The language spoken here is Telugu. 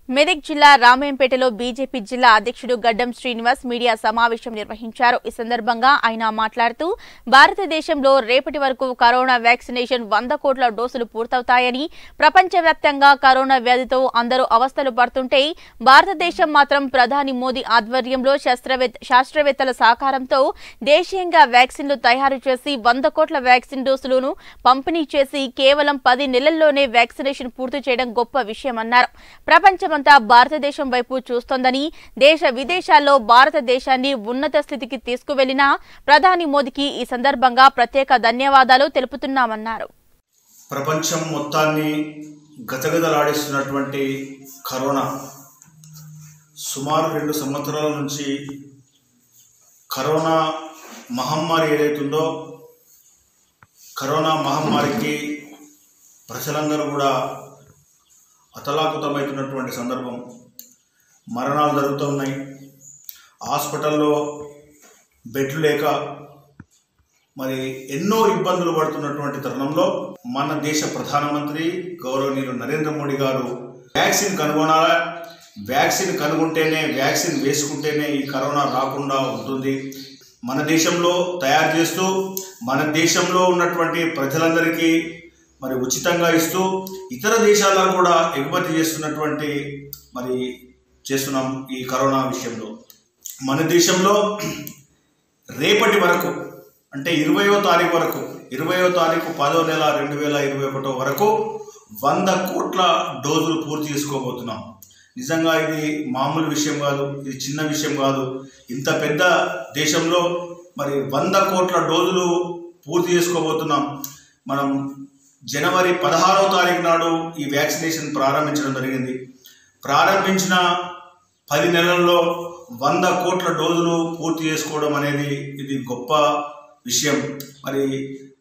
మెదక్ జిల్లా రామేంపేటలో బీజేపీ జిల్లా అధ్యక్షుడు గడ్డం శ్రీనివాస్ మీడియా సమావేశం నిర్వహించారు ఈ సందర్భంగా ఆయన మాట్లాడుతూ భారతదేశంలో రేపటి వరకు కరోనా వ్యాక్సినేషన్ వంద కోట్ల డోసులు పూర్తవుతాయని ప్రపంచవ్యాప్తంగా కరోనా వ్యాధితో అందరూ అవస్థలు పడుతుంటే భారతదేశం మాత్రం ప్రధాని మోదీ ఆధ్వర్యంలో శాస్త్రవేత్త శాస్త్రవేత్తల సహకారంతో దేశీయంగా వ్యాక్సిన్లు తయారు చేసి వంద కోట్ల వ్యాక్సిన్ డోసులను పంపిణీ చేసి కేవలం పది నెలల్లోనే వ్యాక్సినేషన్ పూర్తి చేయడం గొప్ప విషయమన్నారు ప్రపంచమంతా భారతదేశం వైపు చూస్తోందని దేశ విదేశాల్లో భారతదేశాన్ని ఉన్నత స్థితికి తీసుకువెళ్లిన ప్రధాని మోదీకి ఈ సందర్భంగా ప్రత్యేక ధన్యవాదాలు తెలుపుతున్నామన్నారు ప్రపంచం మొత్తాన్ని గజగజలాడిస్తున్నటువంటి కరోనా సుమారు రెండు సంవత్సరాల నుంచి కరోనా మహమ్మారి ఏదైతుందో కరోనా మహమ్మారికి ప్రజలందరూ కూడా అతలాకుతమవుతున్నటువంటి సందర్భం మరణాలు జరుగుతున్నాయి హాస్పిటల్లో బెడ్లు లేక మరి ఎన్నో ఇబ్బందులు పడుతున్నటువంటి తరుణంలో మన దేశ ప్రధానమంత్రి గౌరవనీయులు నరేంద్ర మోడీ గారు వ్యాక్సిన్ కనుగొనాలా వ్యాక్సిన్ కనుగొంటేనే వ్యాక్సిన్ వేసుకుంటేనే ఈ కరోనా రాకుండా ఉంటుంది మన దేశంలో తయారు చేస్తూ మన దేశంలో ఉన్నటువంటి ప్రజలందరికీ మరి ఉచితంగా ఇస్తూ ఇతర దేశాలకు కూడా ఎగుమతి చేస్తున్నటువంటి మరి చేస్తున్నాం ఈ కరోనా విషయంలో మన దేశంలో రేపటి వరకు అంటే ఇరవయో తారీఖు వరకు ఇరవయో తారీఖు పదో నెల రెండు వేల ఇరవై ఒకటో వరకు వంద కోట్ల డోజులు పూర్తి చేసుకోబోతున్నాం నిజంగా ఇది మామూలు విషయం కాదు ఇది చిన్న విషయం కాదు ఇంత పెద్ద దేశంలో మరి వంద కోట్ల డోజులు పూర్తి చేసుకోబోతున్నాం మనం జనవరి పదహారవ తారీఖు నాడు ఈ వ్యాక్సినేషన్ ప్రారంభించడం జరిగింది ప్రారంభించిన పది నెలల్లో వంద కోట్ల డోజులు పూర్తి చేసుకోవడం అనేది ఇది గొప్ప విషయం మరి